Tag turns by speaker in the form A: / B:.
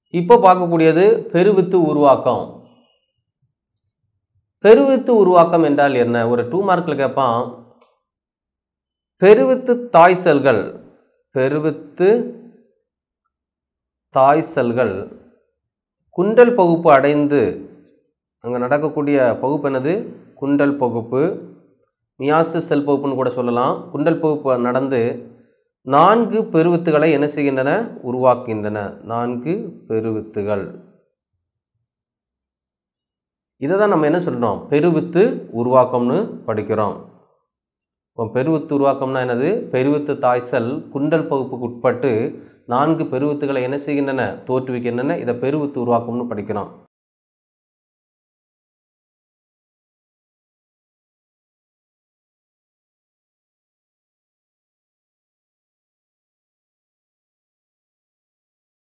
A: இப்போ பார்க்கக்கூடியது பெருவித்து உருவாக்கம் பெருவித்து உருவாக்கம் என்றால் என்ன ஒரு டூ மார்க்கில் கேட்பான் பெருவித்து தாய் செல்கள் பெருவித்து தாய் செல்கள் குண்டல் பகுப்பு அடைந்து அங்கே நடக்கக்கூடிய பகுப்பு என்னது குண்டல் பகுப்பு மியாசு செல் பகுப்புன்னு கூட சொல்லலாம் குண்டல் பகுப்பு நடந்து நான்கு பெருவித்துகளை என்ன செய்கின்றன உருவாக்குகின்றன நான்கு பெருவித்துகள் இதை தான் நம்ம என்ன சொல்கிறோம் பெருவித்து உருவாக்கம்னு படிக்கிறோம் இப்போ பெருவித்து உருவாக்கம்னா என்னது பெருவித்து தாய்சல் குண்டல் பகுப்புக்கு உட்பட்டு நான்கு பெருவித்துகளை என்ன செய்கின்றன தோற்றுவிக்கின்றன இதை பெருவித்து உருவாக்கம்னு படிக்கிறோம்